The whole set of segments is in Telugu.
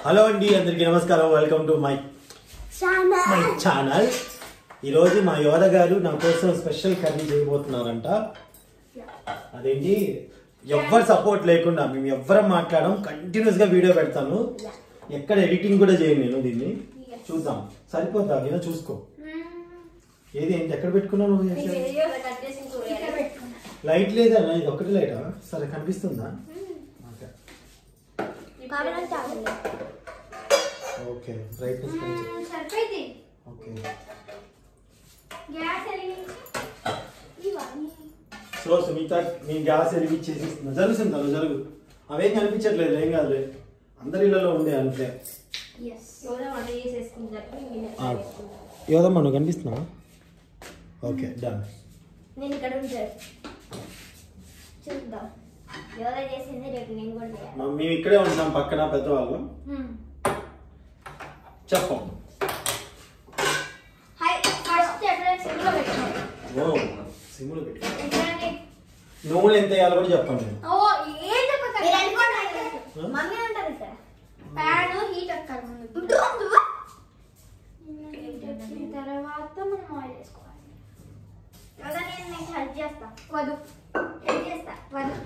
హలో అండి అందరికీ నమస్కారం welcome to my my channel ఈరోజు మా యోధ గారు నా కోసం స్పెషల్ కర్రీ చేయబోతున్నారంట అదేంటి ఎవ్వరు సపోర్ట్ లేకుండా మేము ఎవ్వరం మాట్లాడడం కంటిన్యూస్ గా వీడియో పెడతాను ఎక్కడ ఎడిటింగ్ కూడా చేయను నేను దీన్ని చూద్దాం సరిపోద్దా గిన చూసుకో ఏది ఏంటి ఎక్కడ పెట్టుకున్నావు నువ్వు లైట్ లేదా ఇది ఒకటి లైటా సరే కనిపిస్తుందా ఓకే ఓకే బ్రైట్నెస్ పెంచు సరిపోయింది ఓకే గ్యాస్ వెలిగించి ఇవన్నీ సో సునీత మీ గ్యాస్ వెలిగించేసి జరుగుతుంది తను జరుగు అవేం కనిపించట్లేదు ఏం కాదులే అందరి ఇళ్ళలో ఉండే అంతే ఎస్ యోదమ్మ నువ్వు కనిపిస్తున్నావా ఓకే డన్ నేను ఇక్కడ ఉంటాను చూద్దాం యోగా చేసింది రేపు నేను కూడా చేయాలి మేము ఇక్కడే ఉంటాం పక్కన పెద్దవాళ్ళు చెప్పం హాయ్ ఫస్ట్ ఎప్పుడైనా సిమ్లో పెట్టాను ఓ సిమ్లు పెట్టి ఎప్పుడైనా నూనె ఎంత వేయాలో కూడా చెప్పండి ఓ ఏం చెప్పకండి మమ్మీ ఉంటారు ఇక్కడ ప్యాన్ హీట్ ఎక్కాలి ముందు హీట్ ఎక్కిన తర్వాత మనం ఆయిల్ వేసుకోవాలి కదా నేను నీకు హెల్ప్ చేస్తా వద్దు హెల్ప్ చేస్తా వద్దు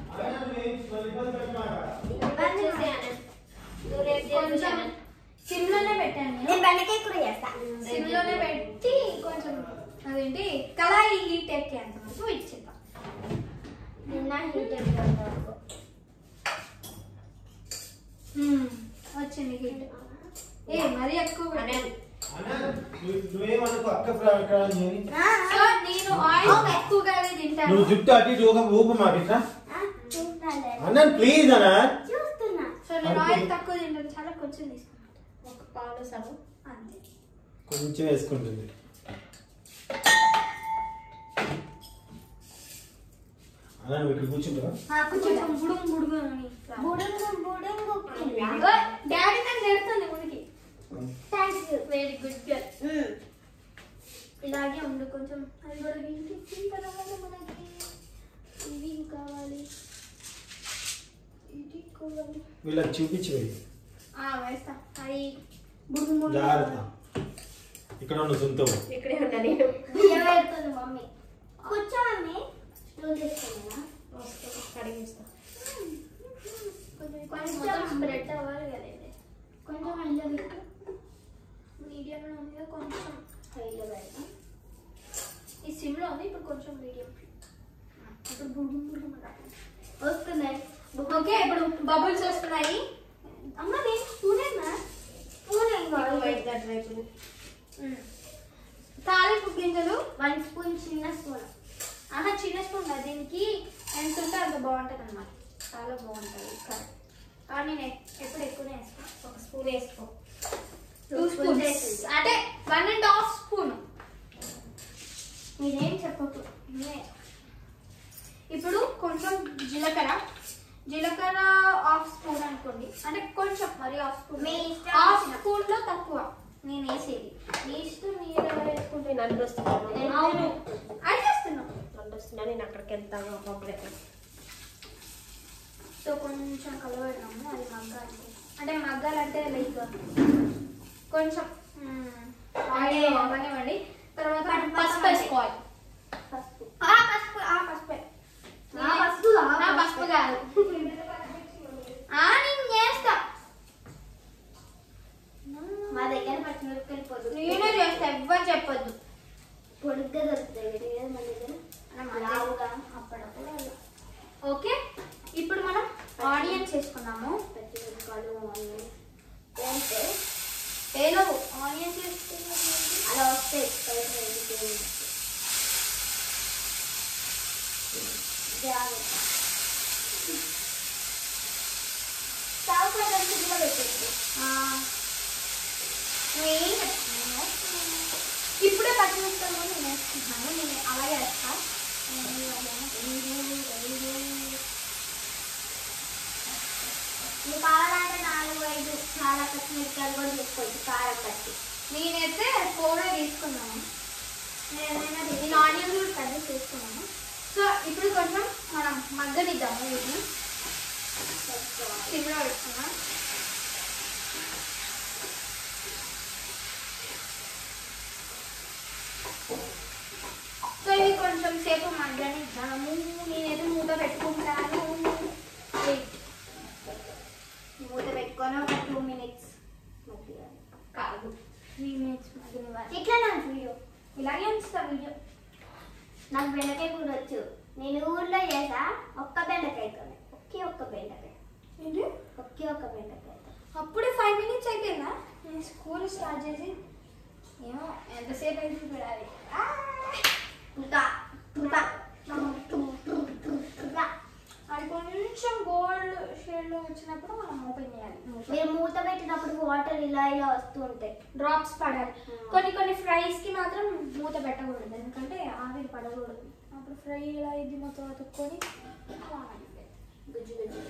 కొంచెం సిమ్లోనే పెట్టాను నేను బెండకాయ కూడా చేస్తా సిమ్లోనే పెట్టి కొంచెం అదేంటి కళాయి హీట్ ఎక్కేంత వరకు ఇచ్చేద్దాం నిన్న హీట్ ఎక్కేంత వరకు మ్మ్. వచ్చింది హీట్ ఏ మరీ ఎక్కువ పెట్టాను. నువ్వేమనుకో అక్క ప్రకారం చేయని. సో నేను ఆయిల్ ఎక్కువగానే తింటాను నువ్వు జుట్టు అటు ఇటు ఊప ఊపు మాట ఇట్లా అన్నాను ప్లీజ్ అన్నా చూస్తున్నా సో నేను ఆయిల్ తక్కువ తింటాను చాలా కొంచెం తీసుకున్నాను ఒక పావులో సగం అంతే కొంచెం వేసుకుంటుంది అన్నా నువ్వు ఇక్కడ కూర్చుంటావా కొంచెం బుడుగు బుడుగు అని బుడుగు బుడుగు డాడీ నన్ను నేర్తుంది మునికి థ్యాంక్స్ వెరీ గుడ్ గర్ల్ ఇలాగే ఉండు కొంచెం అది కూడా వీటి ఎక్కిన తర్వాత మనకి ఇవి కావాలి ఇది కావాలి వీళ్ళకి చూపించి వెయ్యి ఆ, వేస్తా అవి బుడుగు బుడుగు జాగ్రత్త ఇక్కడ ఉన్న సొంతం ఇక్కడే ఉన్నా నేను బియ్యం పెడుతుంది మమ్మీ కూర్చోమని స్టూల్ తీసుకున్నా కడిగిస్తా కొంచెం బ్రెడ్ అవ్వాలి కదండి కొంచెం హైలో పెట్టు మీడియంలో ఉంది కదా, కొంచెం హైలో పెడతాం ఈ సిమ్లో ఉంది ఇప్పుడు కొంచెం మీడియం ఇప్పుడు బుడుగు బుడుగు వస్తున్నాయి ఓకే ఇప్పుడు బబుల్స్ వస్తున్నాయి అమ్మ నేను స్పూనేనా స్పూన్ ఏం కావాలి తాలింపు గింజలు వన్ స్పూన్ చిన్న స్పూన్ ఆహా చిన్న స్పూన్ కాదు దీనికి ఎంత ఉంటే అంత బాగుంటుంది అనమాట చాలా బాగుంటుంది కర్రీ కానీ నేను ఎప్పుడు ఎక్కువనే వేసుకో ఒక స్పూన్ వేసుకో టూ స్పూన్స్ అంటే వన్ అండ్ హాఫ్ స్పూన్ మీరేం చెప్పకు ఇవే. ఇప్పుడు కొంచెం జీలకర్ర జీలకర్ర హాఫ్ స్పూన్ అనుకోండి అంటే కొంచెం మరి హాఫ్ స్పూన్ మీ ఇష్టం హాఫ్ వచ్చిన- స్పూన్ లో తక్కువ నేను వేసేది మీ ఇష్టం మీరు ఎలా వేసుకుంటే నన్ను వస్తున్నాను అవును అది చేస్తున్నాం నన్ను వస్తున్నాను నేను అక్కడికి వెళ్తాను పబ్లిక్ సో కొంచెం కలవడము అది మగ్గాలి అంటే మగ్గాలంటే లైక్ కొంచెం ఆయిల్ అవ్వనివ్వండి తర్వాత పసుపు వేసుకోవాలి పసుపు ఆ పసుపు ఆ పసుపే ఆ పసుపు, ఆ ఆ పసుపు కాదు ఆ నేను చేస్తా మా దగ్గర పచ్చిమిరపకాయలు పొద్దు నేనే చేస్తా ఎవ్వరు చెప్పొద్దు పొడుగ్గా దొరుకుతాయి వీటి మీద మన దగ్గర మనం లావుగా అప్పుడప్పుడు అలా. ఓకే ఇప్పుడు మనం ఆనియన్స్ వేసుకున్నాము పచ్చిమిరపకాయలు అన్నీ వేస్తే ఏలో ఆనియన్స్ వేసుకున్నాము అలా వస్తాయి పైన వేగిపోయి. జాగ్రత్త స్టవ్ పైన సిగ్గులో పెట్టేసి నువ్వేం చెప్తున్నాను ఇప్పుడే పచ్చిమిరపకాయలు కూడా నేను వేసుకుంటున్నాను నేను అలాగే వేస్తా నీకు కావాలంటే నాలుగు ఐదు చాలా పచ్చిమిరపకాయలు కూడా తీసుకోవచ్చు కారం పచ్చి నేనైతే ఫోర్ తీసుకున్నాను నేనైనా నేను ఆనియన్ కూడా కర్రీ చేసుకున్నాను సో ఇప్పుడు కొంచెం మనం మగ్గనిద్దాము వీటిని తీసుకోవాలి సిమ్లో పెట్టుకున్నాం కొద్దిసేపు మగ్గనిద్దాము నేనైతే మూత పెట్టుకుంటాను Wait. మూత పెట్టుకొని ఒక టూ మినిట్స్ కాదు త్రీ మినిట్స్ మగ్గనివ్వాలి ఇట్లా నాకు వీడియో ఇలాగే ఉంచుతా వీడియో నాకు బెండకాయ కూర వచ్చు నేను ఊర్లో చేసా ఒక్క బెండకాయతోనే ఒకే ఒక్క బెండకాయ ఏంటి ఒకే ఒక్క బెండకాయ అప్పుడే ఫైవ్ మినిట్స్ అయిపోయిందా నేను స్కూల్ స్టార్ట్ చేసి ఏమో ఎంతసేపు అయితే చూడాలి ఆ! ఇంకా ఇంకా ఇంకా అది కొంచెం గోల్డ్ షేడ్లో వచ్చినప్పుడు మనం ఓపెన్ చేయాలి మీరు మూత పెట్టినప్పుడు వాటర్ ఇలా ఇలా వస్తూ ఉంటాయి డ్రాప్స్ పడాలి Hmm. కొన్ని కొన్ని ఫ్రైస్ కి మాత్రం మూత పెట్టకూడదు ఎందుకంటే ఆవిరి పడకూడదు అప్పుడు ఫ్రై ఇలా ఇది మొత్తం అతుక్కొని గుజ్జు గుజ్జు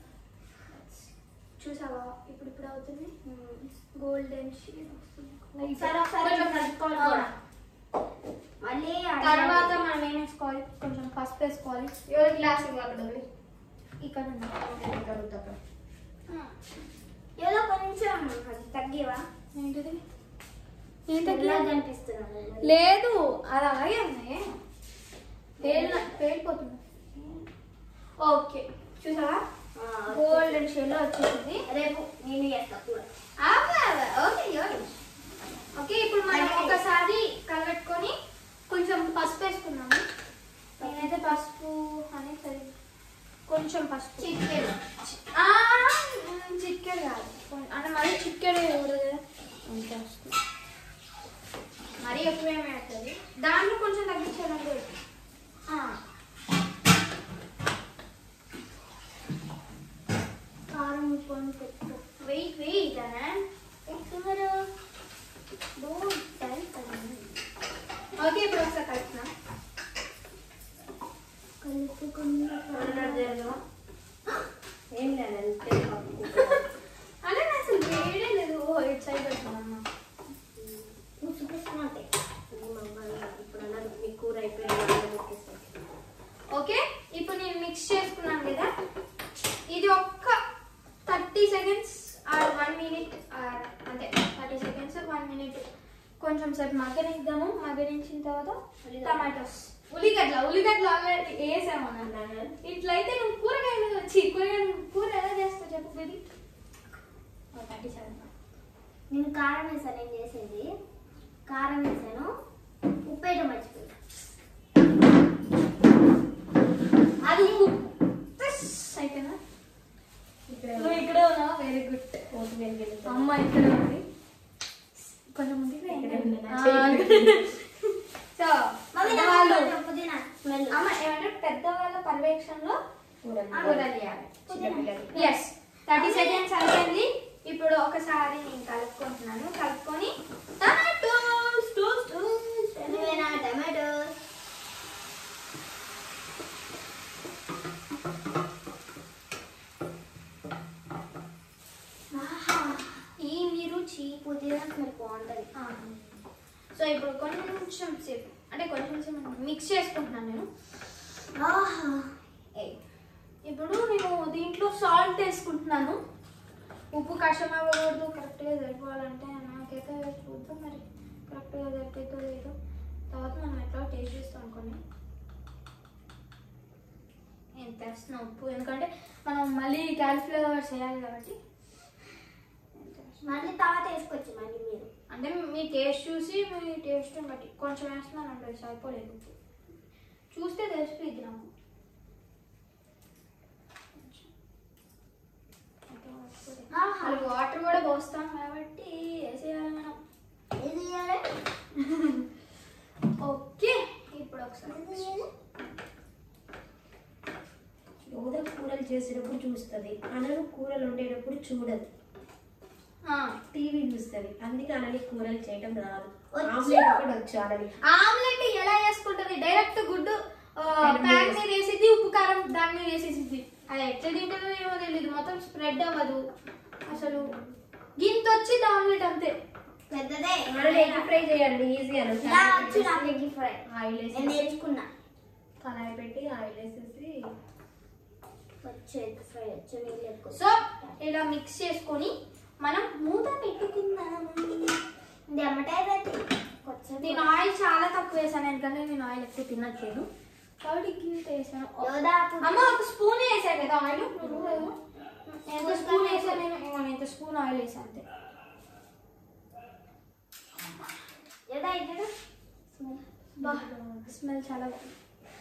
చూసావా ఇప్పుడు ఇప్పుడు అవుతుంది గోల్డెన్ షేడ్ వస్తుంది ఒకసారి ఒకసారి కొంచెం కలుపుకోవాలి ఆ. కూడా. మళ్ళీ తర్వాత మనం ఏం వేసుకోవాలి కొంచెం పసుపు వేసుకోవాలి ఎవరి గ్లాస్ ఇవ్వాలి ఇక్కడ ఉంది. కలుగుతాం ఏదో కొంచెం అది తగ్గివా ఏంటిది ఇలా కనిపిస్తున్నాను లేదు అది అలాగే ఉంది పేలు పేలిపోతుంది ఓకే చూసావా గోల్డెన్ షేడ్ లో వచ్చేసింది రేపు నేను చేస్తా కూర ఓకే ఓకే ఇప్పుడు మనం ఒకసారి కలబెట్టుకొని కొంచెం పసుపు వేసుకున్నాము నేనైతే పసుపు అనేది సరి కొంచెం పసుపు చికెన్ ఆ, మ్, చిక్కెడు కాదు కొం- అంటే మరీ చిక్కెడు వేయకూడదు కదా అంత వస్తుంది మరీ ఎక్కువ ఏమి అవుతుంది దాంట్లో కొంచెం తగ్గించాలని కూడా ఆ, కారం కొని పెట్టు వెయిట్ వెయిట్ అనే ఎక్కువరు ఓకే ఇప్పుడు ఒకసారి కలుపుతున్నాం కలుపుకున్న ఏం లేదంటే అంటే నాకు అసలు వేడే లేదు ఓ ఇటు సైడ్ వస్తుందమ్మా నువ్వు చూపిస్తున్నావు ఇప్పుడు అన్నారు మీ కూర అయిపోయింది ఓకే ఇప్పుడు నేను మిక్స్ చేసుకున్నాను కదా ఇది ఒక్క thirty seconds or one minute or అంతే థర్టీ సెకండ్స్ వన్ మినిట్ కొంచెం సేపు మగ్గనిద్దాము మగ్గనించిన తర్వాత ఉల్లిగడ్డ. టమాటోస్ ఉల్లిగడ్డ ఉల్లిగడ్డలు ఆల్రెడీ వేసాము అన్నాను ఇట్లయితే నువ్వు కూరగాయలు వచ్చి కూరగాయలు కూర ఎలా చేస్తావు చెప్పు బేబీ థర్టీ సెవెన్ నేను కారం వేసాను ఏం చేసేది కారం వేసాను ఉప్పు వేయడం మర్చిపోయి అది అయిపోయిందా నువ్వు ఇక్కడ ఉన్నావా వెరీ గుడ్ అమ్మ ఇక్కడ ఉంది కొంచెం ఉంది ఇక్కడే ఉంది, నా సో మమ్మీ నాకు వాళ్ళు కొంచెం పుదీనా స్మెల్ అమ్మ ఏమంటే పెద్దవాళ్ళ పర్యవేక్షణలో కూరలు చేయాలి ఎస్ థర్టీ సెకండ్స్ అయిపోయింది ఇప్పుడు ఒకసారి నేను కలుపుకుంటున్నాను కలుపుకొని టమాటోస్ టోస్ట్ నువ్వేనా టమాటో ఈ మీ రుచి పుదీనా స్మెల్ బాగుంటుంది సో ఇప్పుడు కొంచెం సేపు అంటే కొంచెం సేపు మిక్స్ చేసుకుంటున్నాను నేను ఆహా. ఏయ్. ఇప్పుడు నేను దీంట్లో సాల్ట్ వేసుకుంటున్నాను ఉప్పు కషం అవ్వకూడదు కరెక్ట్గా సరిపోవాలంటే నాకైతే చూద్దాం మరి కరెక్ట్గా సరిపోతుందో లేదో తర్వాత మనం ఎట్లా టేస్ట్ చేస్తాం అనుకోండి ఎంత వేస్తున్నా ఉప్పు ఎందుకంటే మనం మళ్ళీ క్యాలిఫ్లవర్ చేయాలి కాబట్టి ఎంత వేస్తున్నా? మళ్ళీ తర్వాత వేసుకోవచ్చు మళ్ళీ మీరు అంటే మీ టేస్ట్ చూసి మీ టేస్ట్ బట్టి కొంచెం వేస్తున్నాను అంటే సరిపోలేదు ఉప్పు చూస్తే తెలిసిపోయింది నాకు ఆహా. అది వాటర్ కూడా పోస్తాం కాబట్టి వేసేయాలి మనం ఏది చేయాలి ఓకే ఇప్పుడు ఒకసారి యోధ కూరలు చేసేటప్పుడు చూస్తుంది అనలు కూరలు వండేటప్పుడు చూడదు ఆ, టీవీ చూస్తుంది అందుకే అనని కూరలు చేయడం రాదు వచ్చు. ఆమ్లెట్ కూడా వచ్చు అనని ఆమ్లెట్ ఎలా వేసుకుంటది డైరెక్ట్ గుడ్డు ప్యాన్ మీద వేసిద్ది ఉప్పు కారం దాని మీద వేసేసిద్ది అది ఎట్లా తింటుందో ఏమో తెలియదు మొత్తం స్ప్రెడ్ అవ్వదు అసలు గింత వచ్చింది ఆమ్లెట్ అంతే పెద్దదే అనని ఎగ్ ఫ్రై చేయండి ఈజీ అని ఇలా వచ్చు నాకు ఎగ్ ఫ్రై ఆయిల్ నేను వేసి నేర్చుకున్నా కళాయి పెట్టి ఆయిల్ వేసేసి వచ్చు ఎగ్ ఫ్రై వచ్చు నీళ్ళు ఎక్కువ సో ఇలా మిక్స్ చేసుకొని మనం మూత పెట్టుకుందాం ఇది అమ్మటాయి పెట్టి కొంచెం నేను ఆయిల్ చాలా తక్కువ వేసాను ఎందుకంటే నేను ఆయిల్ ఎక్కువ తినట్లేదు కాబట్టి గింత వేసాను యోదా పుట్టి- అమ్మ ఒక స్పూన్ వేసాను కదా ఆయిల్ నువ్వు ఏమో. ఎంత స్పూన్ వేసాను నేను ఏమో నేను ఇంత స్పూన్ ఆయిల్ వేసాను అంతే యోదా ఇద్దరు బా స్మెల్ చాలా బాగుంది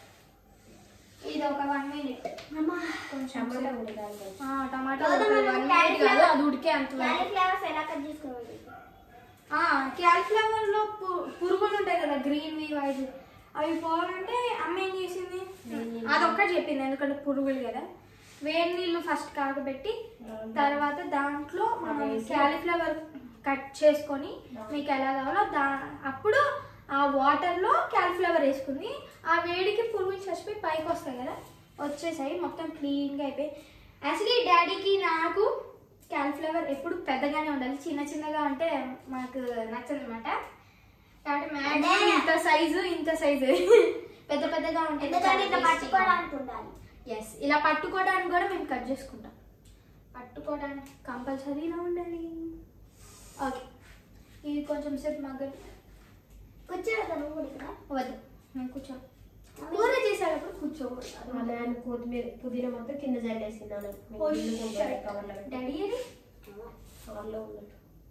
ఇది ఒక వన్ మినిట్ కొంచెం టమాటా ఉడకాలి కొంచెం. ఆ, టమాటా యోదా ఉడకదు. మనం వన్ మినిట్ కాదు అది ఉడికే అంత వరకు. క్యాలీఫ్లవర్స్ ఎలా కట్ చేసుకోవాలి క్యాలిఫ్లవర్ లో పు- పురుగులు ఉంటాయి కదా గ్రీన్ వి వైట్ అవి పోవాలంటే అమ్మ ఏం చేసింది అదొక్కటి చెప్పింది ఎందుకంటే పురుగులు కదా వేడి నీళ్ళు ఫస్ట్ కాగబెట్టి తర్వాత దాంట్లో మనం క్యాలిఫ్లవర్ కట్ చేసుకొని మీకు ఎలా కావాలో దా అప్పుడు ఆ వాటర్లో క్యాలిఫ్లవర్ వేసుకుంది ఆ వేడికి పురుగులు చచ్చిపోయి పైకి వస్తాయి కదా వచ్చేసాయి మొత్తం క్లీన్గా అయిపోయి యాక్చువల్లీ డాడీకి నాకు క్యాలిఫ్లవర్ ఎప్పుడు పెద్దగానే ఉండాలి చిన్న చిన్నగా ఉంటే మాకు నచ్చదు అనమాట కాబట్టి మ్యాక్సిమం ఇంత సైజు ఇంత సైజు పెద్ద పెద్దగా ఉంటే ఎందుకంటే ఇట్లా పట్టుకోవడానికి ఉండాలి ఎస్ ఇలా పట్టుకోవడానికి కూడా మేము కట్ చేసుకుంటాం పట్టుకోవడానికి కంపల్సరీ ఇలా ఉండాలి ఓకే ఇది కొంచెం సేపు మగ్గ కూర్చోదా నువ్వు కూడా ఇక్కడ వద్దు నేను కూర్చో కూర చేసేటప్పుడు కూర్చోకూడదు అది మా నాన్న కొత్తిమీర పుదీనా మొత్తం కింద జల్లేసినాను ఓ, కవర్లో పెట్టి డాడీ ఏది? కవర్లో ఉన్నట్టు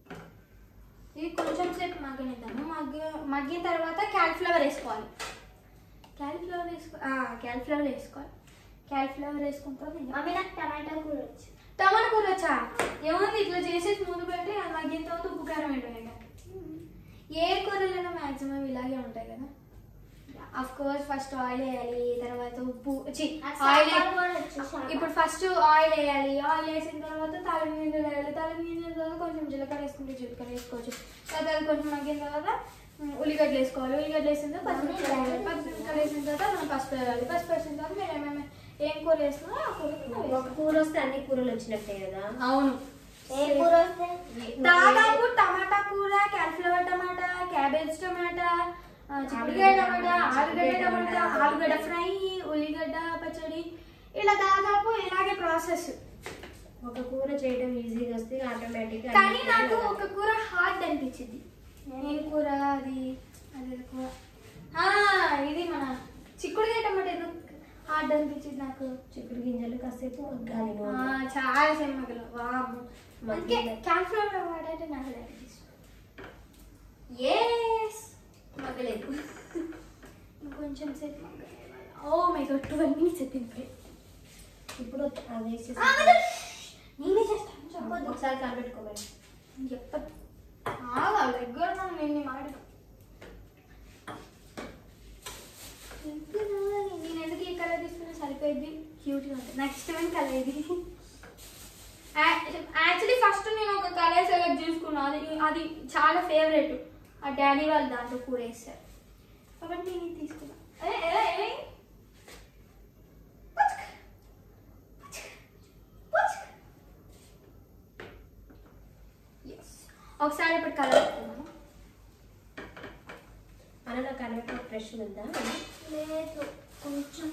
ఇది కొంచెం సేపు మగ్గనిద్దాము మగ్గ మగ్గిన తర్వాత క్యాలిఫ్లవర్ వేసుకోవాలి క్యాలిఫ్లవర్ వేసుకో క్యాలిఫ్లవర్ వేసుకోవాలి క్యాలిఫ్లవర్ వేసుకున్న తర్వాత ఇంకా మమ్మీ నాకు టమాటా కూర వచ్చు టమాటా కూర వచ్చా ఏముంది ఇట్లా చేసేసి ముందు పెట్టి అది మగ్గిన తర్వాత ఉప్పు కారం వేయడం ఇంకా ఏ కూరలైనా మాక్సిమం ఇలాగే ఉంటాయి కదా అఫ్ కోర్స్ ఫస్ట్ ఆయిల్ వేయాలి తర్వాత ఉప్పు చి నాకు ఆయిల్ సాంబార్ కూడా వచ్చు, సాంబార్. ఇప్పుడు ఫస్ట్ ఆయిల్ వేయాలి ఆయిల్ వేసిన తర్వాత తాలింపు గింజలు వేయాలి తాలింపు గింజల తర్వాత కొంచెం జీలకర్ర వేసుకుంటే జీలకర్ర వేసుకోవచ్చు తర్వాత అది కొంచెం మగ్గిన తర్వాత ఉమ్, ఉల్లిగడ్డలు వేసుకోవాలి ఉల్లిగడ్డలు వేసిన తర్వాత పచ్చిమిరపకాయలు వేయాలి పచ్చిమిరపకాయలు వేసిన తర్వాత మనం పసుపు వేయాలి పసుపు వేసిన తర్వాత మీరు ఏమేమి ఏం కూర వేస్తున్నారో ఆ కూర కింద ఒక వేయాలి. కూర వస్తే అన్ని కూరలు వచ్చినట్టే కదా అవును ఏ కూర వస్తే దాదాపు టమాటా కూర క్యాలిఫ్లవర్ టమాటా క్యాబేజ్ టమాటా ఆ, చిక్కుడుకాయ టమాటా ఆలుగడ్డ టమాటా ఆలుగడ్డ ఫ్రై ఉల్లిగడ్డ పచ్చడి ఇలా దాదాపు ఇలాగే ప్రాసెస్ ఒక కూర చేయడం ఈజీగా వస్తే ఆటోమేటిక్ కానీ నాకు ఒక కూర హార్డ్ అనిపించింది ఏం కూర అది అది కూర ఆ, ఇది మన చిక్కుడుకాయ టమాటా ఎందుకు హార్డ్ అనిపించింది నాకు చిక్కుడు గింజలు కాసేపు మగ్గాలి ఆ, నూనె. చాలా సెమ్మగలు వాము అందుకే మగ్గిన- క్యాలిఫ్లవర్ వాడంటే నాకు లైక్ ఎస్ మగ్గలేదు ఇంకొంచెం సేపు మగ్గలేదు oh my God twelve minutes అయిపోయింది ఇప్పుడు అది వేసేసి నేనే చేస్తాను చెప్పొద్దు ఒకసారి కలపెట్టుకోవాలి చెప్పదు ఆగా దగ్గర నేను మాట నేను ఎందుకు ఈ కలర్ తీసుకున్నా సరిపోయింది క్యూట్గా ఉంటుంది నాకు ఇష్టమైన కలర్ ఇది యాక్చువల్లీ ఫస్ట్ నేను ఒక కలర్ సెలెక్ట్ చేసుకున్నా అది అది చాలా ఫేవరెట్ ఆ డాడీ వాళ్ళు దాంట్లో కూర వేస్తారు కాబట్టి నేను ఇది తీసుకున్నా ఏ, ఏ, ఏ? పుచ్క్. పుచ్క్. పుచ్క్. Yes. ఒకసారి ఇప్పుడు కలర్ పెట్టుకున్నాము అలా నాకు కరివేపాకు ఫ్రెష్ ఉందా లేదు కొంచెం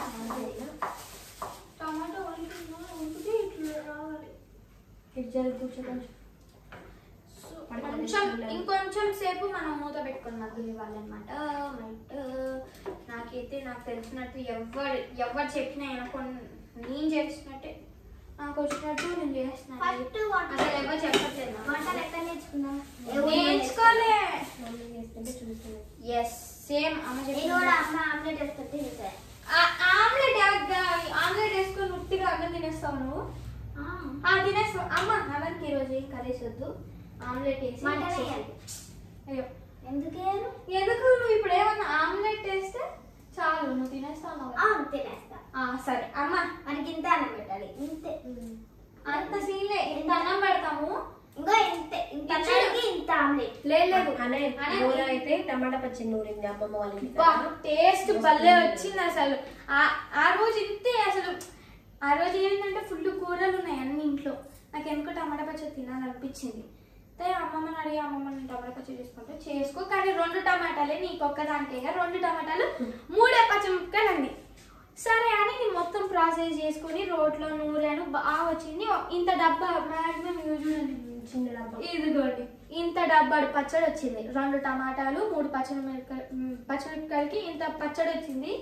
టమాటా వండుతున్నా వండితే ఇట్లా రావాలి ఇటు జరుగు కూర్చో కొంచెం సో పడకండి, కొంచెం చూడాలి. ఇంకొంచెం సేపు మనం మూత పెట్టుకొని మగ్గులు ఇవ్వాలన్నమాట బట్ నాకైతే నాకు తెలిసినట్టు ఎవరు ఎవరు చెప్పినా అనుకోని నేను చేసినట్టే నాకు వచ్చినట్టు నేను చేస్తున్నాను ఫస్ట్ వంట అసలు ఎవరు చెప్పట్లేదు నాకు. వంటలు ఎక్కడ నేర్చుకున్నావు నేర్చుకోలే మమ్మీ చేస్తుంటే చూస్తున్నాను ఎస్ సేమ్ అమ్మ నేను చెప్పిన కూడా అమ్మ ఆమ్లెట్ వేసుకొని తింటాను ఆ- ఆమ్లెట్ ఎలాగా- ఆమ్లెట్ వేసుకొని ఉట్టిగా అన్నం తినేస్తావు నువ్వు ఆ తినేస్తావు అమ్మ అవన్నీ ఈరోజు ఏం కర్రీస్ వద్దు ఆమ్లెట్ వేసి మటన్ ఇచ్చేసేయ్. వేయాలి. అయ్యో ఎందుకే ఎందుకు నువ్వు ఇప్పుడు ఏమన్నా ఆమ్లెట్ వేస్తే చాలు నువ్వు తినేస్తావు కదా. అవును తినేస్తా ఆ సరే అమ్మ మనకి ఇంత అన్నం పెట్టాలి ఇంతే అంత సీన్లే ఇంత అన్నం పెడతాము ఇంకో ఇంతే ఇంత అన్నానికి ఇంత ఆమ్లెట్ లేదు లేదు అనే అనే- కూర అయితే టమాటా పచ్చడి నూరింది అమ్మమ్మ వాళ్ళ ఇంటి బా, దగ్గర. టేస్ట్ భలే వచ్చింది అసలు ఆ- ఆ రోజు ఇంతే అసలు ఆ రోజు ఏంటంటే ఫుల్ కూరలు ఉన్నాయి అన్ని ఇంట్లో నాకు ఎందుకో టమాటా పచ్చడి తినాలనిపించింది అయితే అమ్మమ్మని అడిగి అమ్మమ్మని టమాటా పచ్చడి చేసుకుంటే చేసుకో కానీ రెండు టమాటాలే నీకు ఒక్కదానికే రెండు టమాటాలు మూడే పచ్చిమిరపకాయలు అండి సరే అని నేను మొత్తం ప్రాసెస్ చేసుకొని రోట్లో నూరాను బాగా వచ్చింది ఇంత డబ్బా మ్యాక్సిమం ఇవి చూడండి చిన్న డబ్బా ఇదిగోండి ఇంత డబ్బాడు పచ్చడి వచ్చింది రెండు టమాటాలు మూడు పచ్చిమిరపకాయ మ్, పచ్చిమిరపకాయలకి ఇంత పచ్చడి వచ్చింది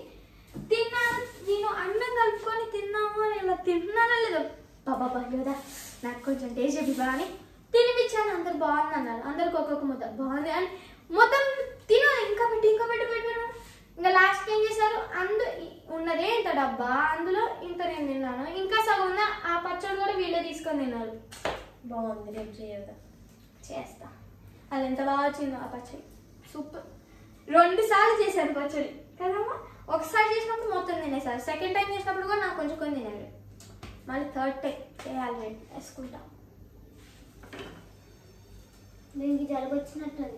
తిన్నాను నేను అన్నం కలుపుకొని తిన్నాము అని ఇలా తిన్నానో లేదో బాబా కదా నాకు కొంచెం టేస్ట్ చెప్పి అని తినిపించాను అందరు బాగుంది అన్నారు అందరికి ఒక్కొక్క ముద్ద బాగుంది అని మొత్తం తిన ఇంకా పెట్టి ఇంకా పెట్టి పెట్టాను ఇంకా లాస్ట్ ఏం చేశారు అందు ఉన్నదే ఇంత డబ్బా అందులో ఇంత నేను తిన్నాను ఇంకా సగం ఉన్న ఆ పచ్చడి కూడా వీళ్ళే తీసుకొని తిన్నారు బాగుంది రేపు చేయదా చేస్తా అది ఎంత బాగా వచ్చిందో ఆ పచ్చడి సూపర్ రెండు సార్లు చేశాను పచ్చడి కదమ్మా ఒకసారి చేసినప్పుడు మొత్తం తినేసారు సెకండ్ టైం చేసినప్పుడు కూడా నాకు కొంచెం కొన్ని తినాలి మళ్ళీ థర్డ్ టైం చేయాలి నేను వేసుకుంటా దీనికి జలుబు వచ్చినట్టుంది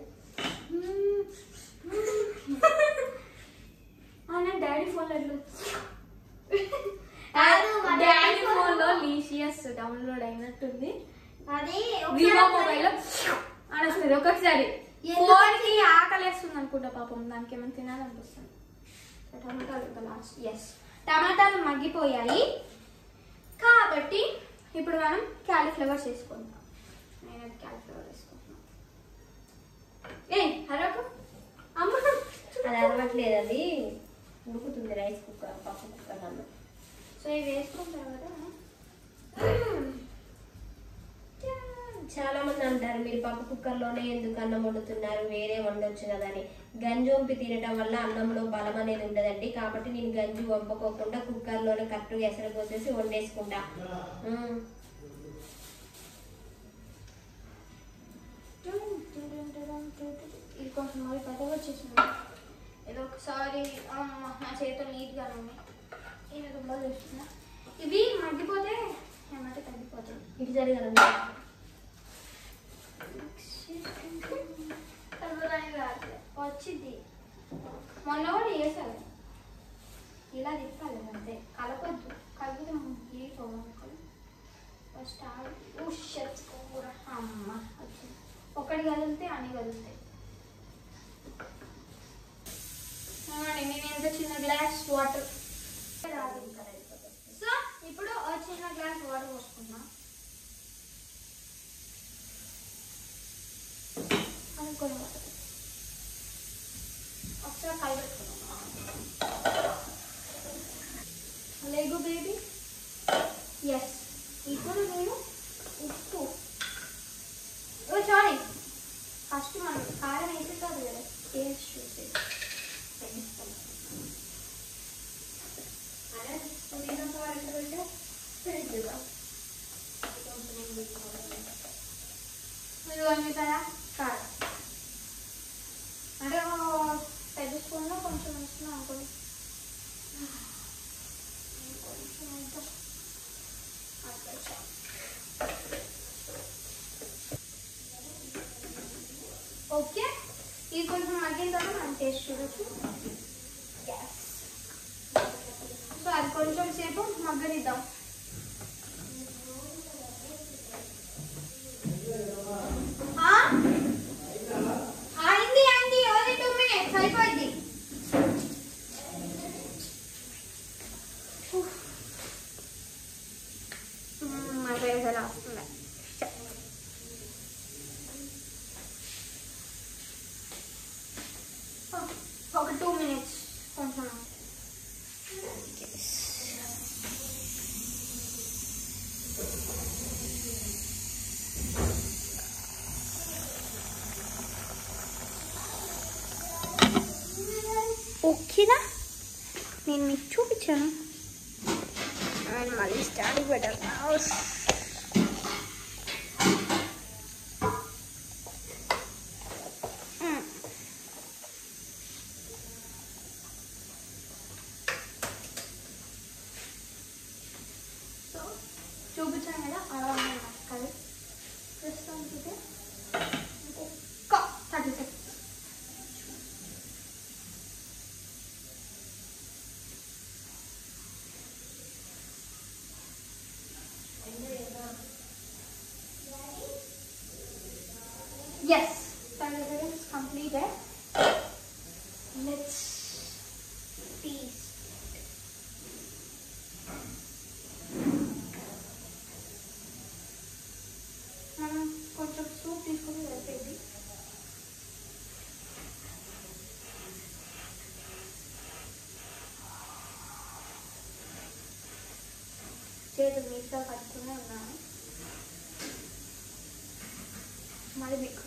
అవునా డాడీ ఫోన్లో ఎట్లు కాదు, మా డాడీ డాడీ ఫోన్లో లీషియస్ డౌన్లోడ్ అయినట్టుంది అది వివో మొబైల్ అనొస్తుంది ఒక్కొక్కసారి ఎందుకు? ఫోన్ కి ఆకలేస్తుంది అనుకుంటా పాపం దానికి ఏమైనా తినాలనిపిస్తుంది టమాటాలు లాస్ట్ ఎస్ టమాటాలు మగ్గిపోయాయి కాబట్టి ఇప్పుడు మనం క్యాలీఫ్లవర్ చేసుకుందాం నేను క్యాలీఫ్లవర్ వేసుకుంటున్నాను ఏ హరకు అమ్మ అది అరవట్లేదు అది ఉడుకుతుంది రైస్ కుక్కర్ పప్పు కుక్కర్ అన్న సో ఇవి వేసుకున్న తర్వాత చాలా మంది అంటారు మీరు పప్పు కుక్కర్లోనే ఎందుకు అన్నం వండుతున్నారు వేరే వండొచ్చు కదా అని గంజి వంపి తినడం వల్ల అన్నంలో బలం అనేది ఉండదండి కాబట్టి నేను గంజి వంపుకోకుండా కుక్కర్లోనే కరెక్ట్గా ఎసరు పోసేసి వండేసుకుంటా ఉమ్. ఇది కొంచెం మరి పెద్దగా వచ్చేసింది ఇది ఒకసారి అమ్మ, నా చేతులు నీట్గా ఉన్నాయి ఇది దుబ్బలు చూస్తున్నా ఇవి మగ్గిపోతే ఏమంటే తగ్గిపోతుంది ఇటు జరగదండి కలవడానికి రావట్లే వచ్చింది మొన్న కూడా చేశారు ఇలా తిప్పాలి అంతే కలపొద్దు కలిపితే గీరిపోవాలి ఫస్ట్ ఉష్ కూర అమ్మ వచ్చింది ఒకటి కదిలితే అన్ని కదులుతాయి చూడండి నేను ఎంత చిన్న గ్లాస్ వాటర్ సో ఇప్పుడు ఒక చిన్న గ్లాస్ వాటర్ పోసుకున్నా అనుకోని వాటర్ ఒకసారి కలిపెట్టుకున్నాం లేగు బేబీ ఎస్ ఇప్పుడు నేను ఉప్పు ఓ సారీ ఫస్ట్ మనం కారం వేసి కాదు కదా టేస్ట్ చూసి అదే పుదీనా కారం అంటే ఫ్రిడ్జ్గా ఇది వండుతారా కారం అంటే ఒక పెద్ద స్పూన్లో కొంచెం వేస్తున్నాం అనుకోండి కొంచెం ఎంత అట్లా చాలు. ఓకే ఇది కొంచెం మగ్గిన తర్వాత మనం టేస్ట్ చూడొచ్చు Yes. సో అది కొంచెం సేపు మగ్గనిద్దాం ఆ? అయింది అయింది ఓన్లీ టూ మినిట్స్ అయిపోద్ది మా ఫేస్ ఎలా వస్తుంది ఒక టూ మినిట్స్ కొంచెం ఓకేనా నేను మీకు చూపించాను అండ్ మళ్ళీ స్టార్ట్ పెట్టాలి సో చూపించాను కదా అలా ఉన్నాయి మక్కలు ప్రస్తుతానికి అయితే ఇంకొక thirty seconds Yes, 30 seconds completed. Let's taste. మనం కొంచెం సూప్ తీసుకుని సరిపోయింది చేతులు మీతో పట్టుకునే ఉన్నాను మళ్ళీ మీకు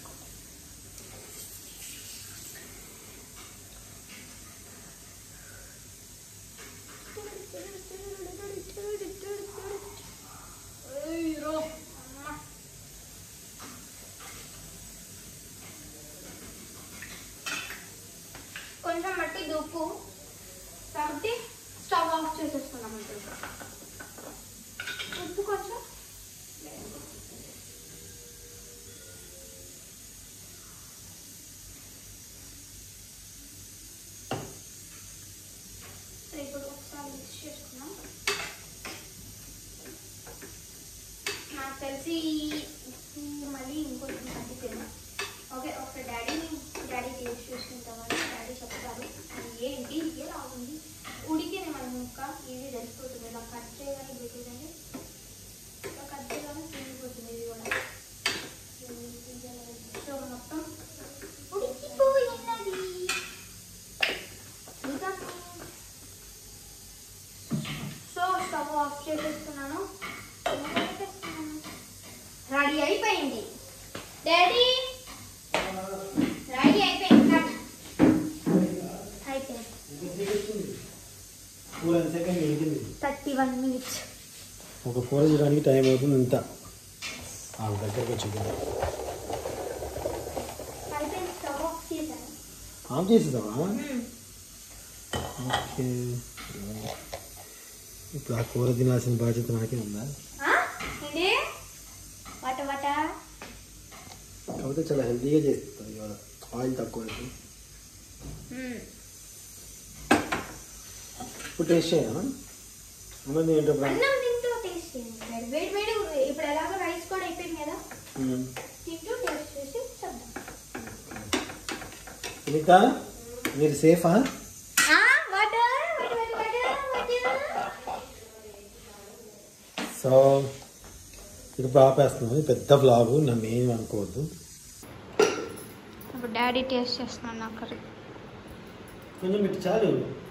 కొంచెం మట్టి దూపు కాబట్టి స్టవ్ ఆఫ్ చేసేసుకున్నాం అంటే ఉప్పు కొంచెం సరే, ఇప్పుడు ఒకసారి మిక్స్ చేసుకున్నాం నాకు తెలిసి ఈ మళ్ళీ ఇంకొంచెం తగ్గిపోయినా ఓకే ఒక డాడీ డాడీ టేస్ట్ చూసిన తర్వాత డాడీ చెప్తారు అది ఏంటి ఇదే రాగుంది ఉడికిన మన ముక్క ఇది తెలిసిపోతుంది ఇలా కట్ చేయగానే పెట్టేదండి ఇలా కట్ చేయగానే తిరిగిపోతుంది ఇది కూడా సో మొత్తం ఉడికిపోయినది ఇంకా సో స్టవ్ ఆఫ్ చేసేస్తున్నాను రెడీ అయిపోయింది డాడీ రెడీ అయిపోయింది కట్ అయిపోయింది కూర ఎంతసేపు ఉడికింది థర్టీ వన్ మినిట్స్ ఒక కూర చేయడానికి టైం అవుతుంది ఇంత ఆ దగ్గరకు వచ్చింది అయిపోయింది స్టవ్ ఆఫ్ చేశాను ఆఫ్ చేసేదామా ఓకే ఇప్పుడు ఆ కూర తినాల్సిన బాధ్యత నాకే ఉందా ఏంటి వట వట కాకపోతే చాలా హెల్తీగా చేస్తుంది ఇవాళ ఆయిల్ తక్కువ వేసి. ఇప్పుడు టేస్ట్ చేయనా అన్నది ఏంటో ఇప్పుడు అన్నం తింటూ టేస్ట్ చేయండి వేడి వేడి ఇప్పుడు ఎలాగో రైస్ కూడా అయిపోయింది కదా మ్మ్. తింటూ టేస్ట్ చేసి చెప్దాం సునీత మీరు సేఫా water water water water so ఇది ఆపేస్తున్నాను ఇది పెద్ద బ్లాగు నన్ను ఏం అనుకోవద్దు ఇప్పుడు డాడీ టేస్ట్ చేస్తున్నాను నా కర్రీ కొంచెం ఇటు చాలు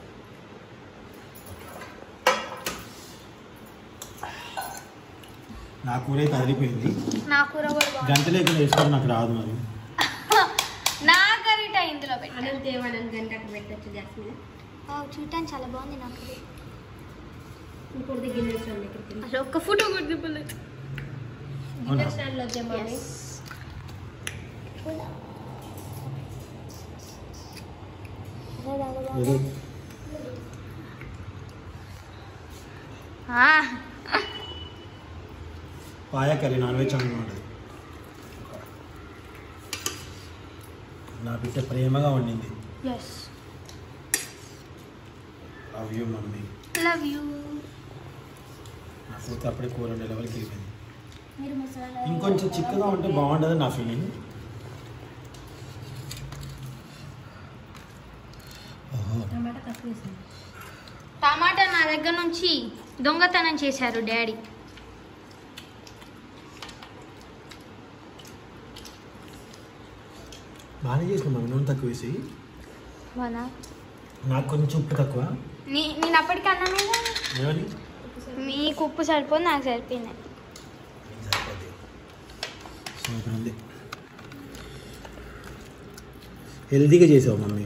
నా కూర అయితే అదిరిపోయింది నా కూర కూడా బాగుంది గంట లేకుండా వేసుకోవడం నాకు రాదు మరి నా కర్రీ టై ఇందులో పెట్టాను అనంత ఏమనంత గంటకు పెట్టచ్చు గ్యాస్ మీద చూడటానికి చాలా బాగుంది నా కర్రీ ఇంకోటి గిన్నె స్టాండ్ ఇక్కడికి అసలు ఒక్క ఫోటో కూడా దిప్పలేదు గిన్నె స్టాండ్లో వచ్చే మమ్మీ ఏదో పాయ కర్రీ నాన్ వెజ్ అనమాట నా బిడ్డ ప్రేమగా వండింది yes love you mummy love you నా కూతురు అప్పుడే కూర వండే లెవెల్కి వెళ్ళిపోయింది మీరు మసాలా ఇంకొంచెం చిక్కగా ఉంటే బాగుంటుంది నా ఫీలింగ్ టమాటా తక్కువ వేసింది టమాటా నా దగ్గర నుంచి దొంగతనం చేశారు డాడీ బాగానే చేసిన మమ్మీ నూనె తక్కువ వేసి వాళ్ళ నాకు కొంచెం ఉప్పు తక్కువ నీ నేను అప్పటికి అన్నమే ఏమని మీకు ఉప్పు సరిపోదు నాకు సరిపోయింది సరిపోద్ది. సూపర్ ఉంది హెల్తీగా చేసావు మమ్మీ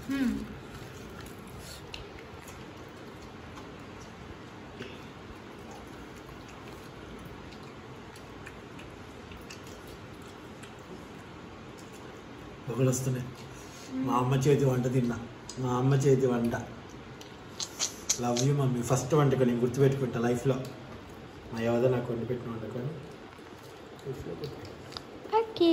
ఒకళ్ళు వస్తున్నాయి మా అమ్మ చేతి వంట తిన్నా మా అమ్మ చేతి వంట లవ్ యూ మమ్మీ ఫస్ట్ వంటకం నేను గుర్తుపెట్టుకుంటా లైఫ్లో మా యోధ నాకు వండి పెట్టిన వంటకం ఓకే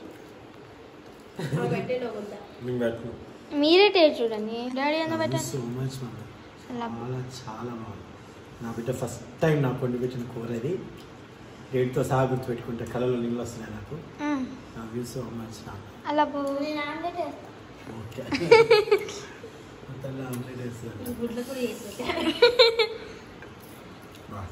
పెట్టేలో ఉందా నేను పెట్టను మీరే టేస్ట్ చూడండి డాడీ అన్న పెట్టండి సో మచ్ మమ్మీ అలా. చాలా చాలా బాగుంది నా బిడ్డ ఫస్ట్ టైం నాకు వండి పెట్టిన కూర ఇది డేట్తో సహా గుర్తుపెట్టుకుంటే కళలో నీళ్ళు వస్తున్నాయి నాకు hmm. Love you so much నా అలా పో ఓకే మొత్తం ఆమ్లెట్ వేస్తాను గుడ్లు కూడా వేసి బా.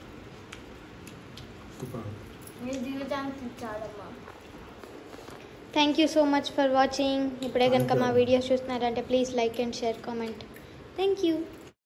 సూపర్ మీ జీవితానికి చాలమ్మా thank you so much for watching ఇప్పుడే కనుక మా వీడియోస్ చూస్తున్నారంటే please like and share comment thank you